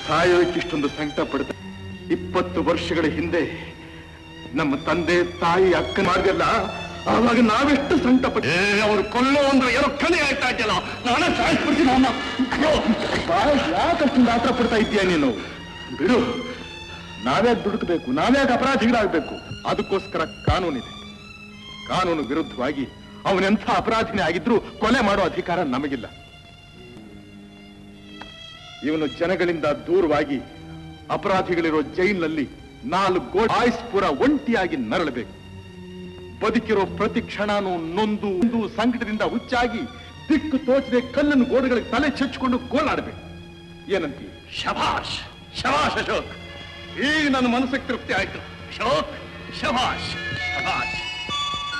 ಸಾಯೋಕೆ ಇಷ್ಟೊಂದು ಸಂಕಟ ಪಡ್ತ ಇಪ್ಪತ್ತು ವರ್ಷಗಳ ಹಿಂದೆ ನಮ್ಮ ತಂದೆ ತಾಯಿ ಅಕ್ಕ ಮಾಡಿದೆಲ್ಲ ಆವಾಗ ನಾವೆಷ್ಟು ಸಂಕಟ ಪಟ್ಟ ಅವರು ಕೊಲ್ಲೋ ಅಂದ್ರೆ ಏನೋ ಕಲೆ ಆಯ್ತಾ ಇದೆಯಲ್ಲ ನಾನೇ ಸಾಯಿಸ್ಬಿಡ್ತೀನಿ ಅವನ್ನ ಯಾಕಷ್ಟು ಆತರ ಪಡ್ತಾ ಇದ್ದೀಯ ನೀನು ಬಿಡು ನಾವೇ ದುಡುಕಬೇಕು ನಾವೇ ಅಪರಾಧಿಗಳಾಗಬೇಕು ಅದಕ್ಕೋಸ್ಕರ ಕಾನೂನಿದೆ ಕಾನೂನು ವಿರುದ್ಧವಾಗಿ ಅವನೆಂಥ ಅಪರಾಧಿನೇ ಆಗಿದ್ರೂ ಕೊಲೆ ಮಾಡೋ ಅಧಿಕಾರ ನಮಗಿಲ್ಲ ಇವನು ಜನಗಳಿಂದ ದೂರವಾಗಿ ಅಪರಾಧಿಗಳಿರೋ ಜೈಲಿನಲ್ಲಿ ನಾಲ್ಕು ಗೋಡೆ ಆಯುಸ್ಪುರ ಒಂಟಿಯಾಗಿ ನರಳಬೇಕು ಬದುಕಿರೋ ಪ್ರತಿ ಕ್ಷಣನೂ ನೊಂದು ಒಂದು ಸಂಕಟದಿಂದ ಹುಚ್ಚಾಗಿ ದಿಕ್ಕು ತೋಚದೆ ಕಲ್ಲನ್ನು ಗೋಡೆಗಳಿಗೆ ತಲೆ ಚಚ್ಕೊಂಡು ಗೋಳಾಡಬೇಕು ಏನಂತೀಯ ಶಭಾಷ್ ಶಭಾಷ್ ಅಶೋಕ್ ಈಗ ನನ್ನ ಮನಸ್ಸಿಗೆ ತೃಪ್ತಿ ಆಯ್ತು ಅಶೋಕ್ ಶಭಾಷ್ ಶಭಾಷ್